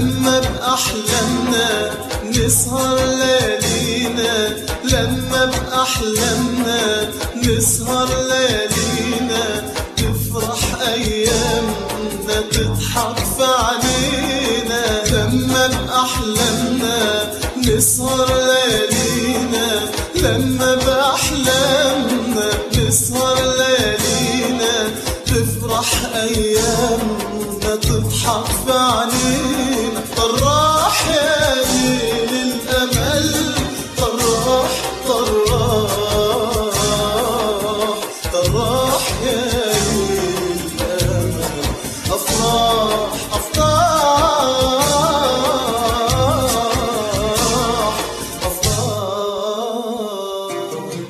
لما بأحلامنا نسهر ليالينا لما بأحلامنا نسهر ليالينا تفرح أيامنا تضحك في عينينا لما بأحلامنا نسهر ليالينا لما بأحلامنا نسهر ليالينا تفرح أيامنا تضحك في عينينا طراح يا ليل الأمل طراح طراح طراح يا ليل الأمل أفراح أفراح أفراح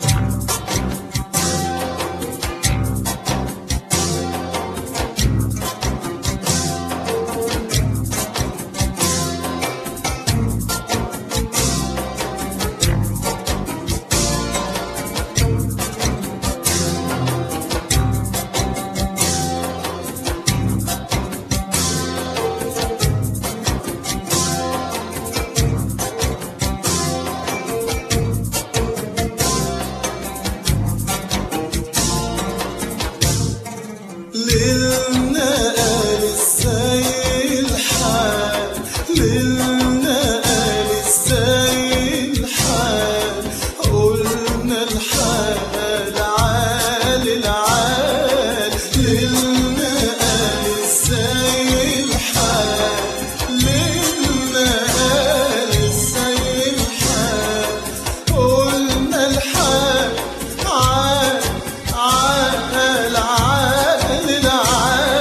ليلنا قال ازاي الحال ليلنا قال ازاي الحال قلنا الحال عال العال ليلنا قال ازاي الحال ليلنا قال ازاي الحال قلنا الحال عال عال عال العال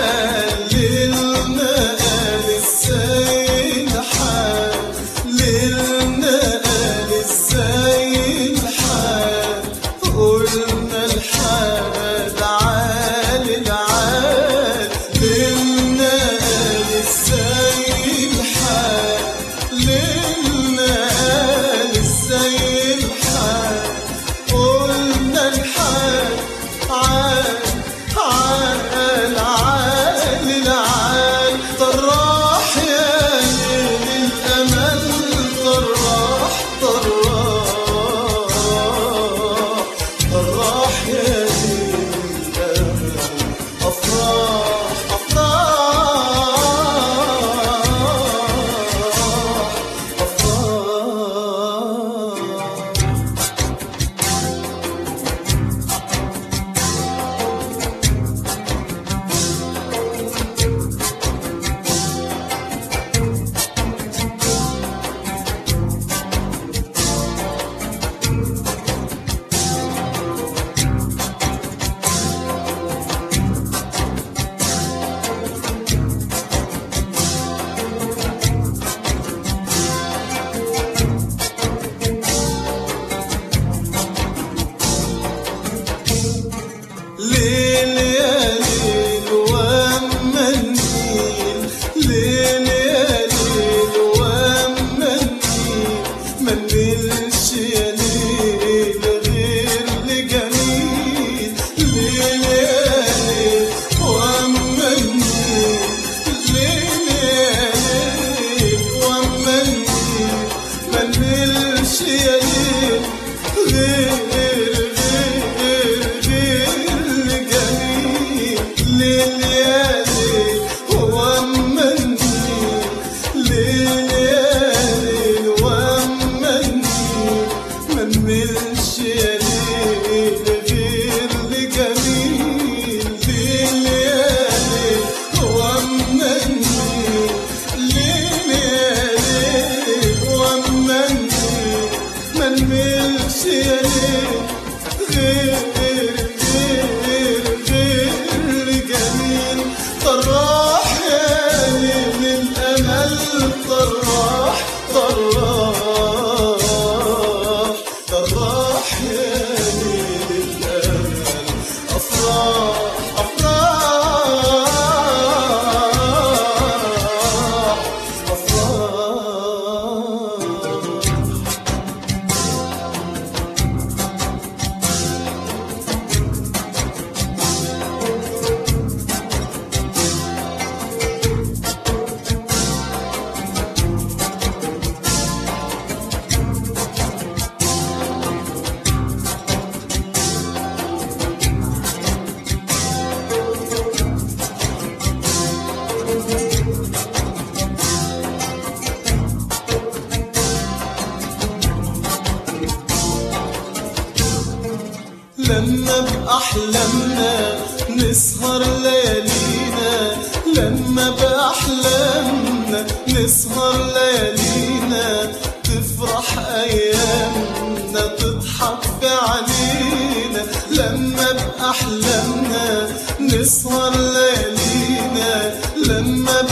لما بأحلامنا نسهر ليالينا لما بأحلامنا نسهر ليالينا تفرح أيامنا تضحك بعلينا لما بأحلامنا نسهر ليالينا لما